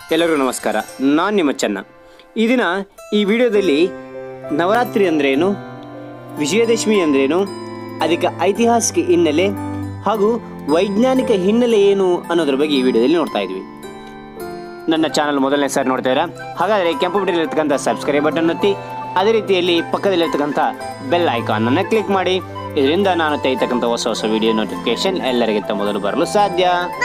ಎಲ್ಲರಿಗೂ ನಮಸ್ಕಾರ ನಾನು ನಿಮ್ಮ ಚೆನ್ನ ಈ ದಿನ ಈ ವಿಡಿಯೋದಲ್ಲಿ ನವರಾತ್ರಿ ಅಂದ್ರೇನು ವಿಜಯದಶಮಿ ಅಂದ್ರೇನು ಅದಕ್ಕೆ ಐತಿಹಾಸಿಕ ಹಿನ್ನೆಲೆ ಹಾಗೂ ವೈಜ್ಞಾನಿಕ ಹಿನ್ನೆಲೆ ಏನು ಅನ್ನೋದ್ರ ಬಗ್ಗೆ ಈ ವಿಡಿಯೋದಲ್ಲಿ ನೋಡ್ತಾ ಇದ್ವಿ ನನ್ನ ಚಾನಲ್ ಮೊದಲನೇ ಸಾರಿ ನೋಡ್ತಾ ಇದ್ದೀರಾ ಹಾಗಾದರೆ ಕೆಂಪು ಬಟನ್ ಸಬ್ಸ್ಕ್ರೈಬ್ ಬಟನ್ ಒತ್ತಿ ಅದೇ ರೀತಿಯಲ್ಲಿ ಪಕ್ಕದಲ್ಲಿರ್ತಕ್ಕಂಥ ಬೆಲ್ ಐಕಾನನ್ನು ಕ್ಲಿಕ್ ಮಾಡಿ ಇದರಿಂದ ನಾನು ತೆಗಿತಕ್ಕಂಥ ಹೊಸ ಹೊಸ ವಿಡಿಯೋ ನೋಟಿಫಿಕೇಶನ್ ಎಲ್ಲರಿಗಿಂತ ಮೊದಲು ಬರಲು ಸಾಧ್ಯ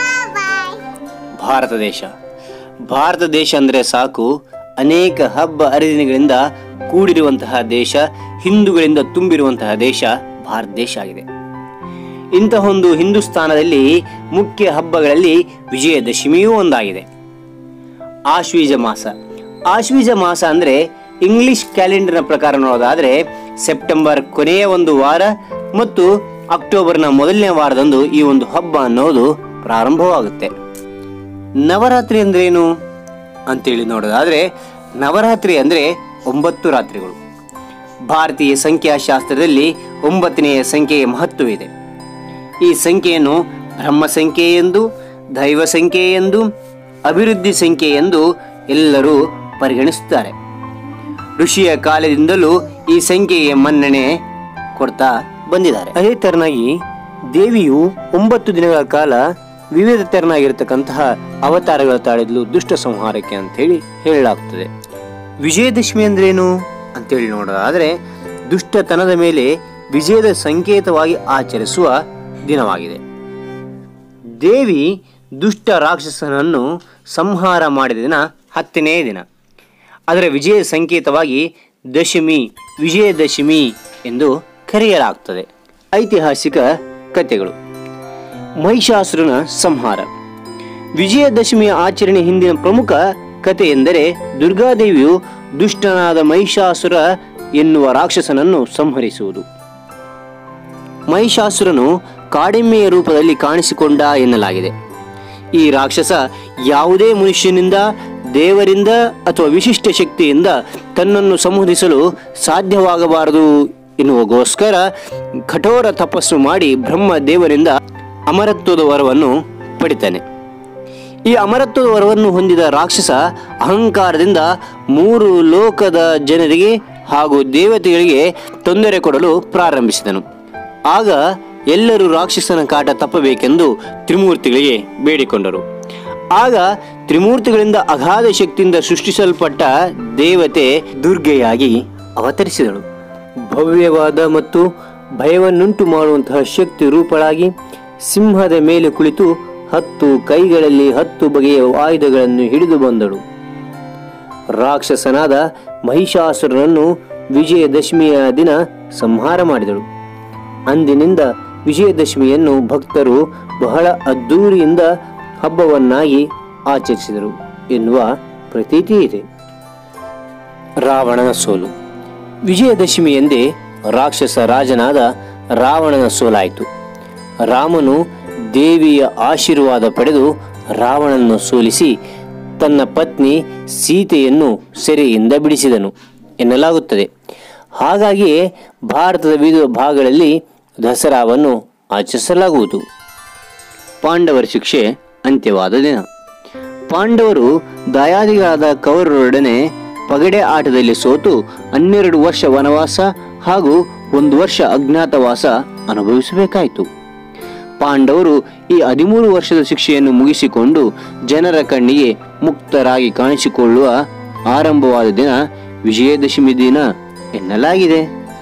ಭಾರತ ದೇಶ ಭಾರತ ದೇಶ ಅಂದರೆ ಸಾಕು ಅನೇಕ ಹಬ್ಬ ಹರಿದಿನಗಳಿಂದ ಕೂಡಿರುವಂತಹ ದೇಶ ಹಿಂದೂಗಳಿಂದ ತುಂಬಿರುವಂತಹ ದೇಶ ಭಾರತ ದೇಶ ಆಗಿದೆ ಇಂತಹ ಒಂದು ಹಿಂದೂಸ್ತಾನದಲ್ಲಿ ಮುಖ್ಯ ಹಬ್ಬಗಳಲ್ಲಿ ವಿಜಯದಶಮಿಯೂ ಒಂದಾಗಿದೆ ಆಶ್ವೀಜ ಮಾಸ ಆಶ್ವೀಜ ಮಾಸ ಅಂದರೆ ಇಂಗ್ಲಿಷ್ ಕ್ಯಾಲೆಂಡರ್ನ ಪ್ರಕಾರ ನೋಡೋದಾದರೆ ಸೆಪ್ಟೆಂಬರ್ ಕೊನೆಯ ಒಂದು ವಾರ ಮತ್ತು ಅಕ್ಟೋಬರ್ನ ಮೊದಲನೇ ವಾರದಂದು ಈ ಒಂದು ಹಬ್ಬ ಅನ್ನೋದು ಪ್ರಾರಂಭವಾಗುತ್ತೆ ನವರಾತ್ರಿ ಅಂದ್ರೇನು ಅಂತೇಳಿ ನೋಡೋದಾದರೆ ನವರಾತ್ರಿ ಅಂದರೆ ಒಂಬತ್ತು ರಾತ್ರಿಗಳು ಭಾರತೀಯ ಸಂಖ್ಯಾಶಾಸ್ತ್ರದಲ್ಲಿ ಒಂಬತ್ತನೆಯ ಸಂಖ್ಯೆಯ ಮಹತ್ವವಿದೆ ಈ ಸಂಖ್ಯೆಯನ್ನು ಬ್ರಹ್ಮ ಸಂಖ್ಯೆ ಎಂದು ದೈವ ಸಂಖ್ಯೆ ಎಂದು ಅಭಿವೃದ್ಧಿ ಸಂಖ್ಯೆ ಎಂದು ಎಲ್ಲರೂ ಪರಿಗಣಿಸುತ್ತಾರೆ ಋಷಿಯ ಕಾಲದಿಂದಲೂ ಈ ಸಂಖ್ಯೆಗೆ ಮನ್ನಣೆ ಕೊಡ್ತಾ ಬಂದಿದ್ದಾರೆ ಅದೇ ತೆರನಾಗಿ ದೇವಿಯು ಒಂಬತ್ತು ದಿನಗಳ ಕಾಲ ವಿವಿಧ ತೆರನಾಗಿರ್ತಕ್ಕಂತಹ ಅವತಾರಗಳ ತಾಳಿದ್ಲು ದುಷ್ಟ ಸಂಹಾರಕ್ಕೆ ಅಂತೇಳಿ ಹೇಳಲಾಗ್ತದೆ ವಿಜಯದಶಮಿ ಅಂದ್ರೇನು ಅಂತೇಳಿ ನೋಡೋದಾದ್ರೆ ದುಷ್ಟತನದ ಮೇಲೆ ವಿಜಯದ ಸಂಕೇತವಾಗಿ ಆಚರಿಸುವ ದಿನವಾಗಿದೆ ದೇವಿ ದುಷ್ಟ ರಾಕ್ಷಸನನ್ನು ಸಂಹಾರ ಮಾಡಿದ ದಿನ ಹತ್ತನೇ ದಿನ ಅದರ ವಿಜಯ ಸಂಕೇತವಾಗಿ ದಶಮಿ ವಿಜಯದಶಮಿ ಎಂದು ಕರೆಯಲಾಗ್ತದೆ ಐತಿಹಾಸಿಕ ಕಥೆಗಳು ಮಹಿಷಾಸುರನ ಸಂಹಾರ ವಿಜಯದಶಮಿಯ ಆಚರಣೆ ಹಿಂದಿನ ಪ್ರಮುಖ ಕಥೆ ಎಂದರೆ ದುರ್ಗಾದೇವಿಯು ದುಷ್ಟನಾದ ಮಹಿಷಾಸುರ ಎನ್ನುವ ರಾಕ್ಷಸನನ್ನು ಸಂಹರಿಸುವುದು ಮಹಿಷಾಸುರನು ಕಾಡೆಮ್ಮೆಯ ರೂಪದಲ್ಲಿ ಕಾಣಿಸಿಕೊಂಡ ಎನ್ನಲಾಗಿದೆ ಈ ರಾಕ್ಷಸ ಯಾವುದೇ ಮನುಷ್ಯನಿಂದ ದೇವರಿಂದ ಅಥವಾ ವಿಶಿಷ್ಟ ಶಕ್ತಿಯಿಂದ ತನ್ನನ್ನು ಸಂಹರಿಸಲು ಸಾಧ್ಯವಾಗಬಾರದು ಎನ್ನುವಗೋಸ್ಕರ ಕಠೋರ ತಪಸ್ಸು ಮಾಡಿ ಬ್ರಹ್ಮ ದೇವರಿಂದ ಅಮರತ್ವದ ವರವನ್ನು ಪಡಿತಾನೆ ಈ ಅಮರತ್ವದ ವರವನ್ನು ಹೊಂದಿದ ರಾಕ್ಷಸ ಅಹಂಕಾರದಿಂದ ಮೂರು ಲೋಕದ ಜನರಿಗೆ ಹಾಗೂ ದೇವತೆಗಳಿಗೆ ತೊಂದರೆ ಕೊಡಲು ಪ್ರಾರಂಭಿಸಿದನು ಆಗ ಎಲ್ಲರೂ ರಾಕ್ಷಸನ ಕಾಟ ತಪ್ಪಬೇಕೆಂದು ತ್ರಿಮೂರ್ತಿಗಳಿಗೆ ಬೇಡಿಕೊಂಡರು ಆಗ ತ್ರಿಮೂರ್ತಿಗಳಿಂದ ಅಗಾಧ ಶಕ್ತಿಯಿಂದ ಸೃಷ್ಟಿಸಲ್ಪಟ್ಟ ದೇವತೆ ದುರ್ಗೆಯಾಗಿ ಅವತರಿಸಿದಳು ಭವ್ಯವಾದ ಮತ್ತು ಭಯವನ್ನುಂಟು ಮಾಡುವಂತಹ ಶಕ್ತಿ ರೂಪಳಾಗಿ ಸಿಂಹದ ಮೇಲೆ ಕುಳಿತು ಹತ್ತು ಕೈಗಳಲ್ಲಿ ಹತ್ತು ಬಗೆಯ ಆಯುಧಗಳನ್ನು ಹಿಡಿದು ಬಂದಳು ರಾಕ್ಷಸನಾದ ಮಹಿಷಾಸುರನನ್ನು ವಿಜಯದಶಮಿಯ ದಿನ ಸಂಹಾರ ಮಾಡಿದಳು ಅಂದಿನಿಂದ ವಿಜಯದಶಮಿಯನ್ನು ಭಕ್ತರು ಬಹಳ ಅದ್ದೂರಿಯಿಂದ ಹಬ್ಬವನ್ನಾಗಿ ಆಚರಿಸಿದರು ಎನ್ನುವ ಪ್ರತೀತಿ ಇದೆ ರಾವಣನ ಸೋಲು ವಿಜಯದಶಮಿ ಎಂದೇ ರಾಕ್ಷಸ ರಾಜನಾದ ರಾವಣನ ಸೋಲಾಯಿತು ರಾಮನು ದೇವಿಯ ಆಶೀರ್ವಾದ ಪಡೆದು ರಾವಣನನ್ನು ಸೋಲಿಸಿ ತನ್ನ ಪತ್ನಿ ಸೀತೆಯನ್ನು ಸೆರೆಯಿಂದ ಬಿಡಿಸಿದನು ಎನ್ನಲಾಗುತ್ತದೆ ಹಾಗಾಗಿಯೇ ಭಾರತದ ವಿವಿಧ ಭಾಗಗಳಲ್ಲಿ ದಸರಾವನ್ನು ಆಚರಿಸಲಾಗುವುದು ಪಾಂಡವರ ಶಿಕ್ಷೆ ಅಂತ್ಯವಾದ ದಿನ ಪಾಂಡವರು ದಾಯಾದಿಗಳಾದ ಕೌರವರೊಡನೆ ಪಗಡೆ ಆಟದಲ್ಲಿ ಸೋತು ಹನ್ನೆರಡು ವರ್ಷ ವನವಾಸ ಹಾಗೂ ಒಂದು ವರ್ಷ ಅಜ್ಞಾತವಾಸ ಅನುಭವಿಸಬೇಕಾಯಿತು ಪಾಂಡವರು ಈ ಹದಿಮೂರು ವರ್ಷದ ಶಿಕ್ಷೆಯನ್ನು ಮುಗಿಸಿಕೊಂಡು ಜನರ ಕಣ್ಣಿಗೆ ಮುಕ್ತರಾಗಿ ಕಾಣಿಸಿಕೊಳ್ಳುವ ಆರಂಭವಾದ ದಿನ ವಿಜಯದಶಮಿ ದಿನ ಎನ್ನಲಾಗಿದೆ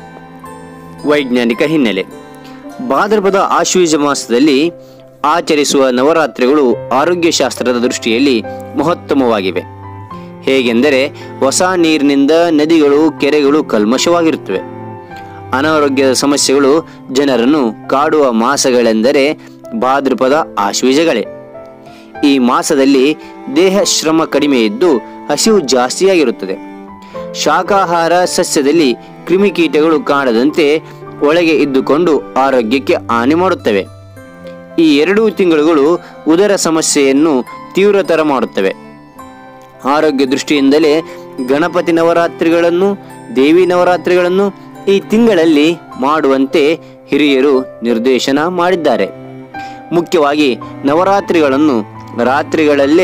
ವೈಜ್ಞಾನಿಕ ಹಿನ್ನೆಲೆ ಭಾದ್ರಪದ ಆಶ್ವೀಜ ಮಾಸದಲ್ಲಿ ಆಚರಿಸುವ ನವರಾತ್ರಿಗಳು ಆರೋಗ್ಯಶಾಸ್ತ್ರದ ದೃಷ್ಟಿಯಲ್ಲಿ ಮಹತ್ತಮವಾಗಿವೆ ಹೇಗೆಂದರೆ ಹೊಸ ನೀರಿನಿಂದ ನದಿಗಳು ಕೆರೆಗಳು ಕಲ್ಮಶವಾಗಿರುತ್ತವೆ ಅನಾರೋಗ್ಯದ ಸಮಸ್ಯೆಗಳು ಜನರನ್ನು ಕಾಡುವ ಮಾಸಗಳೆಂದರೆ ಭಾದ್ರಪದ ಆಶ್ವೀಜಗಳೇ ಈ ಮಾಸದಲ್ಲಿ ದೇಹ ಶ್ರಮ ಕಡಿಮೆ ಇದ್ದು ಹಸಿವು ಜಾಸ್ತಿಯಾಗಿರುತ್ತದೆ ಶಾಕಾಹಾರ ಸಸ್ಯದಲ್ಲಿ ಕ್ರಿಮಿಕೀಟಗಳು ಕಾಣದಂತೆ ಒಳಗೆ ಇದ್ದುಕೊಂಡು ಆರೋಗ್ಯಕ್ಕೆ ಹಾನಿ ಮಾಡುತ್ತವೆ ಈ ಎರಡೂ ತಿಂಗಳುಗಳು ಉದರ ಸಮಸ್ಯೆಯನ್ನು ತೀವ್ರತರ ಮಾಡುತ್ತವೆ ಆರೋಗ್ಯ ದೃಷ್ಟಿಯಿಂದಲೇ ಗಣಪತಿ ನವರಾತ್ರಿಗಳನ್ನು ದೇವಿ ನವರಾತ್ರಿಗಳನ್ನು ಈ ತಿಂಗಳಲ್ಲಿ ಮಾಡುವಂತೆ ಹಿರಿಯರು ನಿರ್ದೇಶನ ಮಾಡಿದ್ದಾರೆ ಮುಖ್ಯವಾಗಿ ನವರಾತ್ರಿಗಳನ್ನು ರಾತ್ರಿಗಳಲ್ಲೇ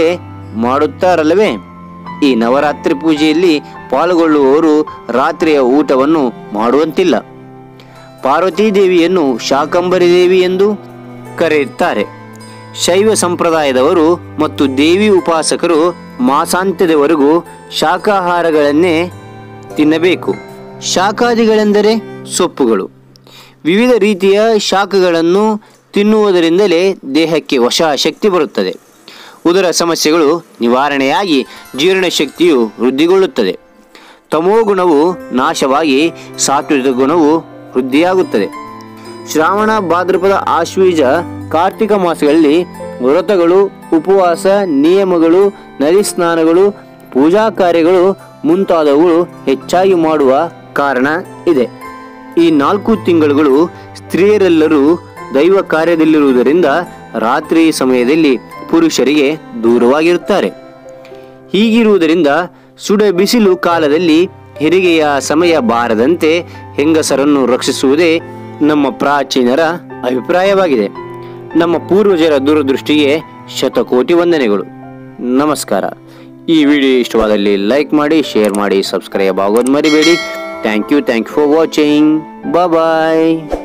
ಮಾಡುತ್ತಾರಲ್ಲವೇ ಈ ನವರಾತ್ರಿ ಪೂಜೆಯಲ್ಲಿ ಪಾಲ್ಗೊಳ್ಳುವವರು ರಾತ್ರಿಯ ಊಟವನ್ನು ಮಾಡುವಂತಿಲ್ಲ ಪಾರ್ವತೀ ದೇವಿಯನ್ನು ಶಾಕಂಬರಿ ದೇವಿ ಎಂದು ಕರೆಯುತ್ತಾರೆ ಶೈವ ಸಂಪ್ರದಾಯದವರು ಮತ್ತು ದೇವಿ ಉಪಾಸಕರು ಮಾಸಾಂತ್ಯದವರೆಗೂ ಶಾಕಾಹಾರಗಳನ್ನೇ ತಿನ್ನಬೇಕು ಶಾಕಾದಿಗಳೆಂದರೆ ಸೊಪ್ಪುಗಳು ವಿವಿಧ ರೀತಿಯ ಶಾಖಗಳನ್ನು ತಿನ್ನುವುದರಿಂದಲೇ ದೇಹಕ್ಕೆ ಹೊಸ ಶಕ್ತಿ ಬರುತ್ತದೆ ಉದರ ಸಮಸ್ಯೆಗಳು ನಿವಾರಣೆಯಾಗಿ ಜೀರ್ಣಶಕ್ತಿಯು ವೃದ್ಧಿಗೊಳ್ಳುತ್ತದೆ ತಮೋಗುಣವು ನಾಶವಾಗಿ ಸಾತ್ವಿಕ ಗುಣವು ವೃದ್ಧಿಯಾಗುತ್ತದೆ ಶ್ರಾವಣ ಭಾದ್ರಪದ ಆಶ್ವೀಜ ಕಾರ್ತಿಕ ಮಾಸಗಳಲ್ಲಿ ವ್ರತಗಳು ಉಪವಾಸ ನಿಯಮಗಳು ನದಿ ಸ್ನಾನಗಳು ಪೂಜಾ ಕಾರ್ಯಗಳು ಮುಂತಾದವುಗಳು ಹೆಚ್ಚಾಗಿ ಮಾಡುವ ಕಾರಣ ಇದೆ ಈ ನಾಲ್ಕು ತಿಂಗಳುಗಳು ಸ್ತ್ರೀಯರೆಲ್ಲರೂ ದೈವ ಕಾರ್ಯದಲ್ಲಿರುವುದರಿಂದ ರಾತ್ರಿ ಸಮಯದಲ್ಲಿ ಪುರುಷರಿಗೆ ದೂರವಾಗಿರುತ್ತಾರೆ ಹೀಗಿರುವುದರಿಂದ ಸುಡ ಬಿಸಿಲು ಕಾಲದಲ್ಲಿ ಹೆರಿಗೆಯ ಸಮಯ ಬಾರದಂತೆ ಹೆಂಗಸರನ್ನು ರಕ್ಷಿಸುವುದೇ ನಮ್ಮ ಪ್ರಾಚೀನರ ಅಭಿಪ್ರಾಯವಾಗಿದೆ ನಮ್ಮ ಪೂರ್ವಜರ ದೂರದೃಷ್ಟಿಗೆ ಶತಕೋಟಿ ವಂದನೆಗಳು ನಮಸ್ಕಾರ ಈ ವಿಡಿಯೋ ಇಷ್ಟವಾದಲ್ಲಿ ಲೈಕ್ ಮಾಡಿ ಶೇರ್ ಮಾಡಿ ಸಬ್ಸ್ಕ್ರೈಬ್ ಆಗೋದು ಮರಿಬೇಡಿ thank you thank you for watching bye